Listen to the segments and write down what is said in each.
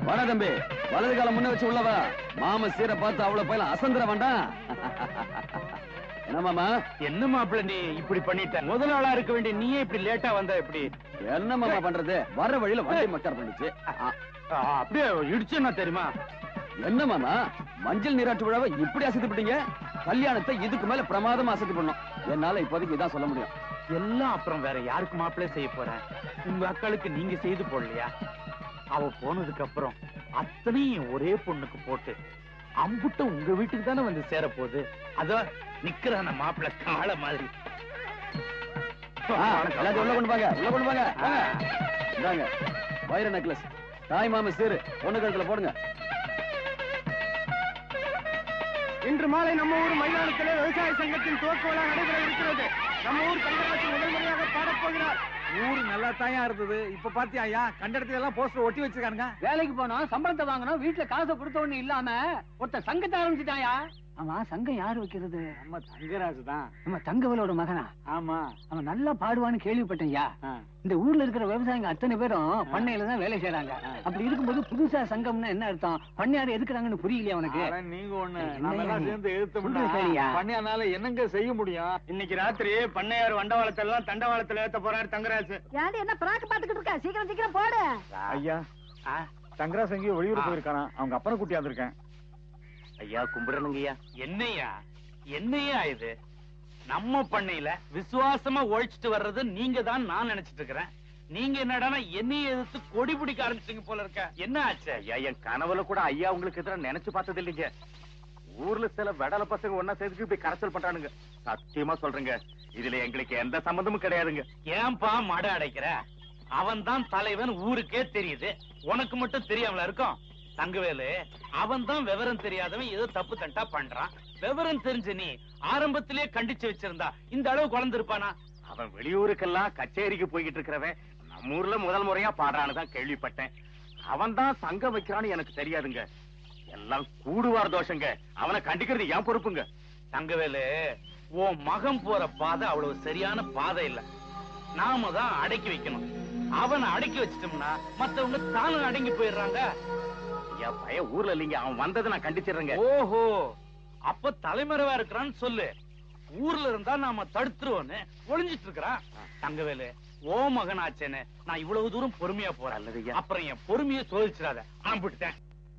வாடா தம்பி வலது காலம் முன்ன வச்சு உள்ளவா மாம சீரை பார்த்து அவ்வளவு பயில அசந்திர வேண்டாம் என்ன மாமா என்ன மாப்பிள்ள நீ இப்படி பண்ணிட்ட முதல் ஆளா இருக்க வேண்டிய நீயே இப்படி லேட்டா வந்தா எப்படி என்ன மாமா பண்றது வர்ற வழியில வண்டி மக்கர் பண்ணுச்சு ஆ, ஆ, அப்படியே இடிச்சுன்னா தெரியுமா என்ன மாமா மஞ்சள் நீராட்டு விழாவை இப்படி அசத்து விட்டீங்க கல்யாணத்தை இதுக்கு மேல பிரமாதமா அசத்து பண்ணும் என்னால இப்போதைக்கு இதான் சொல்ல முடியும் எல்லாம் அப்புறம் வேற யாருக்கு மாப்பிள்ளை செய்ய போறேன் உங்க அக்காளுக்கு நீங்க செய்து போடலையா அவ போனதுக்கு அப்புறம் அத்தனையும் ஒரே பொண்ணுக்கு போட்டு அம்புட்ட உங்க வீட்டுக்கு தானே வந்து சேர போகுது அதோ நிக்கிறான மாப்பிள்ளை காளை மாதிரி ஆ, எல்லாத்தையும் உள்ள கொண்டு வாங்க உள்ள கொண்டு வாங்க வாங்க. இந்தாங்க வைர நெக்லஸ் தாய் மாம சீரு பொண்ணு கழுத்துல போடுங்க இன்று மாலை நம்ம ஊர் மைதானத்திலே விவசாய சங்கத்தின் துவக்க விழா நடைபெற இருக்கிறது நம்ம ஊர் தங்கராசி முதல் முறையாக பாடப் போகிறார் ஊரு நல்லா தாயா இருந்தது இப்ப பாத்தியா ஐயா கண்ட இடத்துல எல்லாம் போஸ்டர் ஒட்டி வச்சிருக்கானுங்க வேலைக்கு போனோம் சம்பளத்தை வாங்கணும் வீட்டுல காசை கொடுத்த ஒண்ணு இல்லாம ஒருத்தன் சங்கத்தை ஆரம்பிச்சுட்டாயா ஆமா சங்கம் யாரு வைக்கிறது நம்ம தங்கராஜு தான் நம்ம தங்கவலோட மகனா ஆமா அவன் நல்லா பாடுவான்னு கேள்விப்பட்டேன்யா ஆ. இந்த ஊர்ல இருக்கிற விவசாயிங்க அத்தனை பேரும் பண்ணையில தான் வேலை செய்யறாங்க அப்படி இருக்கும்போது புதுசா சங்கம்னா என்ன அர்த்தம் பண்ணையாரு எதுக்குறாங்கன்னு புரியலையா உனக்கு அட, நீங்க ஒண்ணு என்ன நம்ம எல்லாம் நீ? சேர்ந்து சொல்றது சரியா? எழுத்து பண்ணியானால என்னங்க செய்ய முடியும் இன்னைக்கு ராத்திரி பண்ணையார் வண்டவாளத்தை எல்லாம் தண்டவாளத்துல ஏத்த போறாரு தங்கராஜ் ஏன்டி என்ன பிராக்கு பாத்துக்கிட்டு இருக்க சீக்கிரம் சீக்கிரம் போடு ஐயா தங்கராஜ் எங்கேயோ வெளியூர் போயிருக்கானா அவங்க அப்பனை கூட்டி வந்திருக்கேன் ஐயா கும்பிடணுங்கய்யா என்னையா என்னையா இது நம்ம பண்ணையில விசுவாசமா ஒழிச்சிட்டு வர்றது நீங்க தான் நான் நினைச்சிட்டு இருக்கிறேன் நீங்க என்னடானா என்னைய எதிர்த்து கொடி பிடிக்க ஆரம்பிச்சீங்க போல இருக்க என்ன ஆச்சு ஐயா என் கனவுல கூட ஐயா உங்களுக்கு எதிராக நினைச்சு பார்த்தது இல்லைங்க ஊர்ல சில வெடல பசங்க ஒன்னா சேர்த்துக்கு இப்படி கரைச்சல் பண்றானுங்க சத்தியமா சொல்றேங்க இதுல எங்களுக்கு எந்த சம்பந்தமும் கிடையாதுங்க ஏன்பா மட அடைக்கிற அவன் தான் தலைவன் ஊருக்கே தெரியுது உனக்கு மட்டும் தெரியாமல இருக்கும் தங்கவேலு அவன் தான் விவரம் தெரியாதவன் ஏதோ தப்பு தண்டா பண்றான் விவரம் தெரிஞ்ச நீ ஆரம்பத்திலே கண்டிச்சு வச்சிருந்தா இந்த அளவு குழந்திருப்பானா அவன் வெளியூருக்கெல்லாம் கச்சேரிக்கு போய்கிட்டு இருக்கிறவன் நம்ம ஊர்ல முதல் முறையா பாடுறான்னு தான் கேள்விப்பட்டேன் அவன் தான் சங்கம் வைக்கிறான்னு எனக்கு தெரியாதுங்க எல்லாம் கூடுவார் தோஷங்க அவனை கண்டிக்கிறது ஏன் பொறுப்புங்க தங்கவேலு உன் மகன் போற பாதை அவ்வளவு சரியான பாதை இல்ல நாம தான் அடக்கி வைக்கணும் அவனை அடக்கி வச்சிட்டோம்னா மத்தவங்க தானும் அடங்கி போயிடுறாங்க ஐயா பய ஊர்ல இல்லைங்க அவன் வந்ததை நான் கண்டிச்சிடுறேங்க ஓஹோ அப்ப தலைமறைவா இருக்கிறான்னு சொல்லு ஊர்ல இருந்தா நாம தடுத்துருவோன்னு ஒளிஞ்சிட்டு இருக்கிறான் தங்கவேலு ஓ மகனாச்சேன்னு நான் இவ்வளவு தூரம் பொறுமையா போறேன் நல்லதுய்யா. அப்புறம் என் பொறுமையை சோதிச்சிடாத ஆம்பிட்டேன்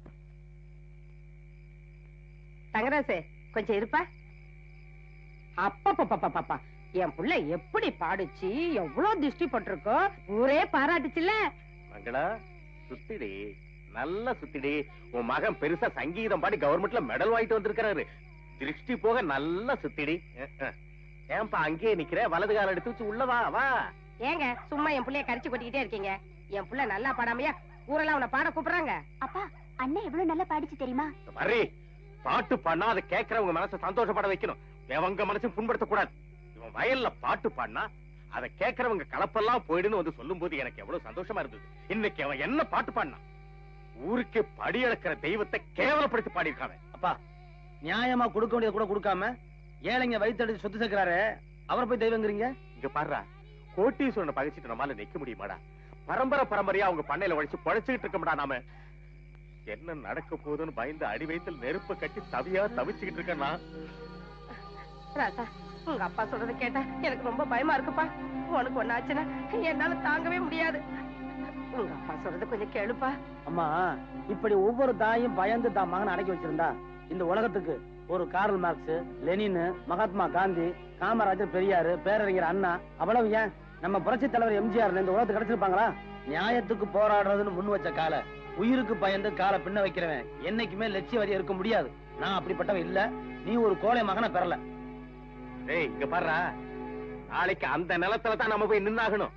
தங்கராசு கொஞ்சம் இருப்பா அப்பப்பப்பப்பப்பா என் புள்ள எப்படி பாடுச்சு எவ்வளவு திருஷ்டி போட்டிருக்கோ ஊரே பாராட்டுச்சுல்ல மங்களா சுத்திடி நல்லா சுத்திடி உன் மகன் பெருசா சங்கீதம் பாடி கவர்மெண்ட்ல மெடல் வாங்கிட்டு வந்திருக்கிறாரு திருஷ்டி போக நல்லா சுத்திடி அஹ், அஹ். ஏன்பா அங்கேயே நிக்கிற வலது கால எடுத்து வச்சு உள்ள வா வா ஏங்க சும்மா என் புள்ளைய கரிச்சு கொட்டிக்கிட்டே இருக்கீங்க என் புள்ள நல்லா பாடாமையா ஊரெல்லாம் அவனை பாட கூப்பிடுறாங்க அப்பா அண்ணன் எவ்வளவு நல்லா பாடிச்சு தெரியுமா வரி பாட்டு பாடினா அதை கேட்கறவங்க மனசை சந்தோஷப்பட வைக்கணும் எவங்க மனசையும் புண்படுத்த கூடாது இவன் வயல்ல பாட்டு பாடினா அதை கேட்கறவங்க கலப்பெல்லாம் போயிடுன்னு வந்து சொல்லும் போது எனக்கு எவ்வளவு சந்தோஷமா இருந்தது இன்னைக்கு அவன் என்ன பாட்டு பாடினான் ஊருக்கு படி அளக்கிற தெய்வத்தை கேவலப்படுத்தி பாடியிருக்கான் அவன். அப்பா நியாயமா கொடுக்க வேண்டியது கூட கொடுக்காம ஏழைங்க வயித்தடிச்சு சொத்து சேர்க்கிறாரு அவரை போய் தெய்வங்கிறீங்க இங்க பாருடா கோட்டீஸ்வரனை பகைச்சிட்டு நம்மால நிக்க முடியுமாடா பரம்பரை பரம்பரையா அவங்க பண்ணையில உழைச்சு பழைச்சுக்கிட்டு இருக்கோம்டா நாம என்ன நடக்க போகுதுன்னு பயந்து அடி வயித்துல நெருப்பு கட்டி தவியா தவிச்சுக்கிட்டு இருக்கேன்னா ராசா உங்க அப்பா சொல்றத கேட்டா எனக்கு ரொம்ப பயமா இருக்குப்பா உனக்கு ஒண்ணாச்சுன்னா என்னால தாங்கவே முடியாது உங்க அப்பா சொல்றத கொஞ்சம் கேளுப்பா அம்மா இப்படி ஒவ்வொரு தாயும் பயந்து தான் மகனை அடக்கி வச்சிருந்தா இந்த உலகத்துக்கு ஒரு Karl Marx Lenin Mahatma Gandhi Kamarajar Periyar பேரறிஞர் அண்ணா அவ்வளவு ஏன் நம்ம புரட்சி தலைவர் எம்ஜிஆர் இந்த உலகத்துக்கு கிடைச்சிருப்பாங்களா நியாயத்துக்கு போராடுறதுன்னு முன் வச்ச கால உயிருக்கு பயந்து காலை பின்ன வைக்கிறவன் என்னைக்குமே லட்சியவாதியா இருக்க முடியாது நான் அப்படிப்பட்டவன் இல்ல நீ ஒரு கோழை மகனை பெறல டேய் இங்க பாருடா நாளைக்கு அந்த நிலத்துல தான் நம்ம போய் நின்னாகணும்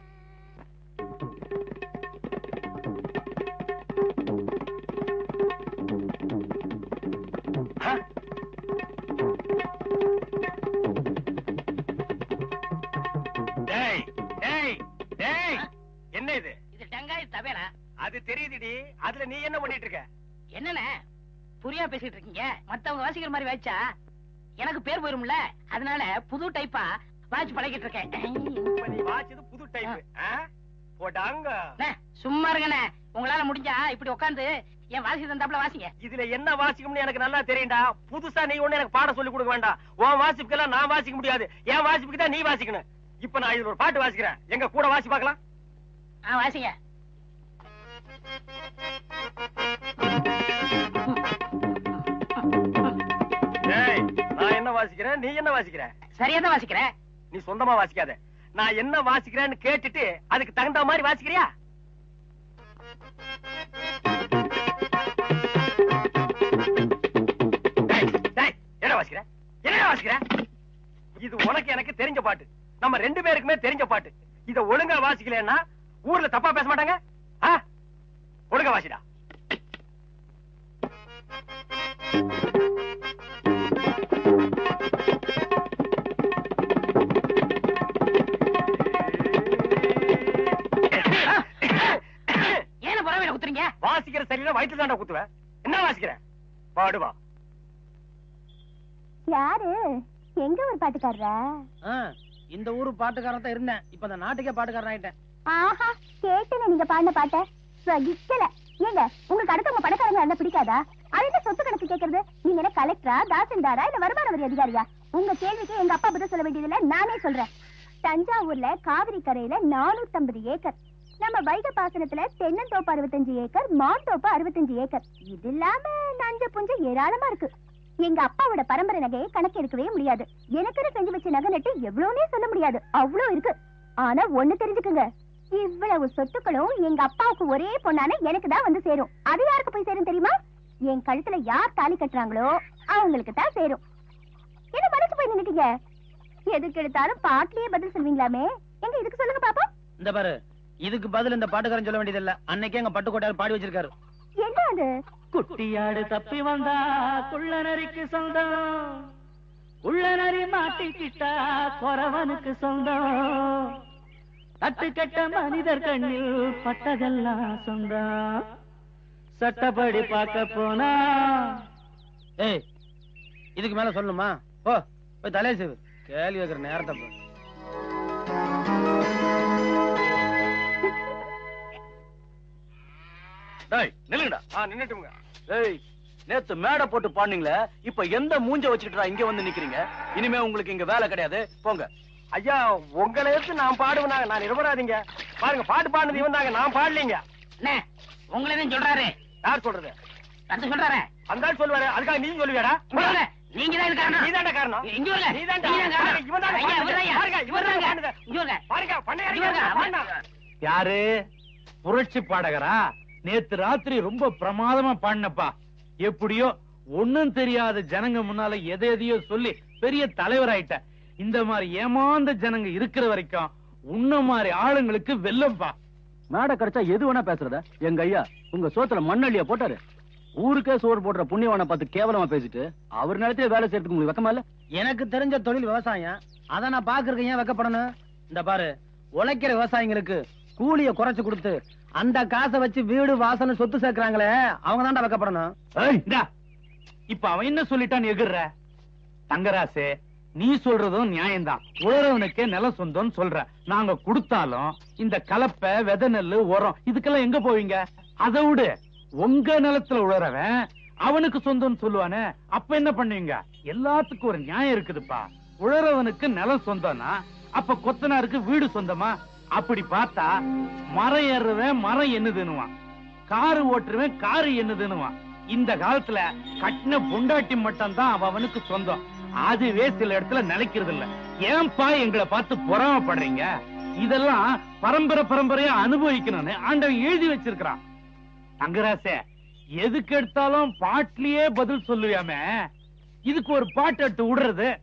டேய் டேய் டேய் என்ன இது இது டெங்காய் தவேரா அது தெரியுதுடி அதுல நீ என்ன பண்ணிட்டு இருக்க என்னண்ணே புரியா பேசிட்டு இருக்கீங்க மத்தவங்க வாசிக்கிற மாதிரி வாய்ச்சா எனக்கு பேர் போயிரும்ல அதனால புது டைப்பா வாட்ச் பழகிட்டு இருக்கேன் இப்ப நீ வாச்சது புது டைப் போட்டாங்க அண்ணே, சும்மா இருங்கண்ணே உங்களால முடிஞ்சா இப்படி உட்காந்து என் வாசி தந்தாப்புல வாசிங்க இதுல என்ன வாசிக்கும்னு எனக்கு நல்லா தெரியும்டா புதுசா நீ ஒண்ணு எனக்கு பாடம் சொல்லி கொடுக்க வேண்டாம் உன் வாசிப்புக்கெல்லாம் நான் வாசிக்க முடியாது என் வாசிப்புக்கு தான் நீ வாசிக்கணும் இப்ப நான் இதுல ஒரு பாட்டு வாசிக்கிறேன் எங்க கூட வாசி பார்க்கலாம் ஆ வாசிங்க ஏய் நான் என்ன வாசிக்கிறேன் நீ என்ன வாசிக்கிற சரியா தான் வாசிக்கிறேன் நீ சொந்தமா வாசிக்காத நான் என்ன வாசிக்கிறேன்னு கேட்டுட்டு அதுக்கு தகுந்த மாதிரி வாசிக்கிறியா டேய், டேய், என்ன வாசிக்கிற என்ன வாசிக்கிற இது உனக்கு எனக்கு தெரிஞ்ச பாட்டு நம்ம ரெண்டு பேருக்குமே தெரிஞ்ச பாட்டு இத ஒழுங்கா வாசிக்கலன்னா ஊர்ல தப்பா பேச மாட்டாங்க ஆ? ஒழுங்கா வாசிடா ஏன புறவையில குத்துறீங்க வாசிக்கிற சரியில்லை வயிற்று தாண்டா குத்துவேன் என்ன வாசிக்கிற பாடுவா யாரு எங்க ஒரு பாட்டுக்காரரா ஆ, இந்த ஊரு பாட்டுக்காரன் தான் இருந்தேன் இப்ப இந்த நாட்டுக்கே பாட்டுக்காரன் ஆயிட்டேன் ஆஹா கேட்டல நீங்க பாடின பாட்ட சகிக்கல ஏங்க உங்களுக்கு அடுத்தவங்க பணக்காரங்க என்ன பிடிக்காதா அது என்ன சொத்து கணக்கு கேக்குறது நீங்க என்ன கலெக்டரா தாசில்தாரா இல்ல வருமான வரி அதிகாரியா உங்க கேள்விக்கு எங்க அப்பா பதில் சொல்ல வேண்டியதில்ல நானே சொல்றேன் தஞ்சாவூர்ல காவிரி கரையில நானூத்தம்பது ஏக்கர் நம்ம வைகை பாசனத்துல தென்னந்தோப்பு அறுபத்தஞ்சு ஏக்கர் மாந்தோப்பு அறுபத்தஞ்சு ஏக்கர் இது இல்லாம நஞ்ச புஞ்ச ஏராளமா இருக்கு எங்க அப்பாவோட பரம்பரை நகையை கணக்கு எடுக்கவே முடியாது எனக்குன்னு செஞ்சு வச்ச நகை நட்டு எவ்வளவுனே சொல்ல முடியாது அவ்வளவு இருக்கு ஆனா ஒண்ணு தெரிஞ்சுக்குங்க இவ்வளவு சொத்துக்களும் எங்க அப்பாவுக்கு ஒரே பொண்ணான எனக்கு தான் வந்து சேரும் அது யாருக்கு போய் சேரும் தெரியுமா என் கழுத்துல யார் தாலி கட்டுறாங்களோ அவங்களுக்கு தான் சேரும் என்ன மறைச்சு போய் நின்னுட்டீங்க எதுக்கு எடுத்தாலும் பாட்டிலேயே பதில் சொல்வீங்களாமே எங்க இதுக்கு சொல்லுங்க பாப்போம் இந்த பாரு இதுக்கு பதில் இந்த பாட்டுக்காரன் சொல்ல வேண்டியதில்ல அன்னைக்கே எங்க பட்டுக்கோட்டையார் பாடி வச்சிருக்காரு என்ன அது குட்டியாடு தப்பி வந்தா குள்ளநரிக்கு சொந்தம் உள்ளநரி மாட்டிக்கிட்டா குறவனுக்கு சொந்தம் தட்டு கெட்ட மனிதர் கண்ணில் பட்டதெல்லாம் சொந்தம் சட்டப்படி பார்க்க போனா ஏய் இதுக்கு மேல சொல்லணுமா ஓ போய் தலையை செய்வு கேள்வி கேட்கிற நேரத்தை பாரு. டேய் நில்லுங்கடா ஆ நின்னுட்டுங்க ஏய் நேத்து மேடை போட்டு பாடுனீங்களே இப்ப எந்த மூஞ்ச வச்சுக்கிட்டா இங்க வந்து நிக்கிறீங்க இனிமே உங்களுக்கு இங்க வேலை கிடையாது போங்க ஐயா உங்களை எடுத்து நான் பாடுவேனாங்க நான் நிரபராதிங்க பாருங்க பாட்டு பாடுனது இவன் தாங்க நான் பாடலீங்க அண்ணே உங்களை தான் சொல்றாரு யார் சொல்றது அடுத்து சொல்றாரு அந்த ஆள் சொல்லுவாரு அதுக்காக நீ சொல்லுவியாடா சொல்லுங்க. நீங்க தான் இது காரணம் நீதான்டா காரணம் இங்க வருங்க நீதான்டா. நீங்க தான் காரணம் இவன் தான்டா ஐயா, பாடுனது. இவர்தான்யா. பாருங்க, இவர்தான் இவர்தாங்க. பாடுனது. இங்க வருங்க. பாருங்க பண்ணையாரு இங்க வருங்க. பாடுனா. யாரு புரட்சி பாடகரா நேத்து ராத்திரி ரொம்ப பிரமாதமா பாடினப்பா எப்படியோ ஒண்ணும் தெரியாத ஜனங்க முன்னால எதை எதையோ சொல்லி பெரிய தலைவராயிட்ட இந்த மாதிரி ஏமாந்த ஜனங்க இருக்கிற வரைக்கும் உன்ன மாதிரி ஆளுங்களுக்கு வெல்லம்பா மேடை கிடைச்சா எது வேணா பேசுறத எங்க ஐயா உங்க சோத்துல மண்ணள்ளியா போட்டாரு ஊருக்கே சோறு போடுற புண்ணியவனை பார்த்து கேவலமா பேசிட்டு அவர் நிலத்திலே வேலை செய்யறதுக்கு உங்களுக்கு வெக்கமா இல்ல எனக்கு தெரிஞ்ச தொழில் விவசாயம் அத நான் பாக்குறதுக்கு ஏன் வைக்கப்படணும் இந்த பாரு உழைக்கிற விவசாயிங்களுக்கு கூலிய குறைச்சு கொடுத்து அந்த காசை வச்சு வீடு வாசல் சொத்து சேர்க்கறாங்களே அவங்க தான்டா வைக்கப்படணும் ஏய், இந்தா. இப்ப அவன் என்ன சொல்லிட்டான் எகுற தங்கராசே நீ சொல்றதும் நியாயம்தான் உழறவனுக்கே நிலம் சொந்தம்னு சொல்ற நாங்க கொடுத்தாலும் இந்த கலப்பை விதை நெல்லு உரம் இதுக்கெல்லாம் எங்க போவீங்க அதை விடு உங்க நிலத்துல உழறவன் அவனுக்கு சொந்தம்னு சொல்லுவானே அப்ப என்ன பண்ணுவீங்க எல்லாத்துக்கும் ஒரு நியாயம் இருக்குதுப்பா உழறவனுக்கு நிலம் சொந்தம்னா அப்ப கொத்தனாருக்கு வீடு சொந்தமா அப்படி பார்த்தா மரம் ஏறுறவன் மரம் என்னதுன்னுவான் காரு ஓட்டுறவன் காரு என்னதுன்னுவான் இந்த காலத்துல கட்டின பொண்டாட்டி மட்டும் தான் அவனுக்கு சொந்தம் அதுவே சில இடத்துல நிலைக்கிறது இல்ல ஏன்பா எங்களை பார்த்து பொறாமப்படுறீங்க இதெல்லாம் பரம்பரை பரம்பரையா அனுபவிக்கணும்னு ஆண்டவன் எழுதி வச்சிருக்கிறான் தங்கராசே எதுக்கு எடுத்தாலும் பாட்டிலேயே பதில் சொல்லுவியாமே இதுக்கு ஒரு பாட்டு எடுத்து விடுறது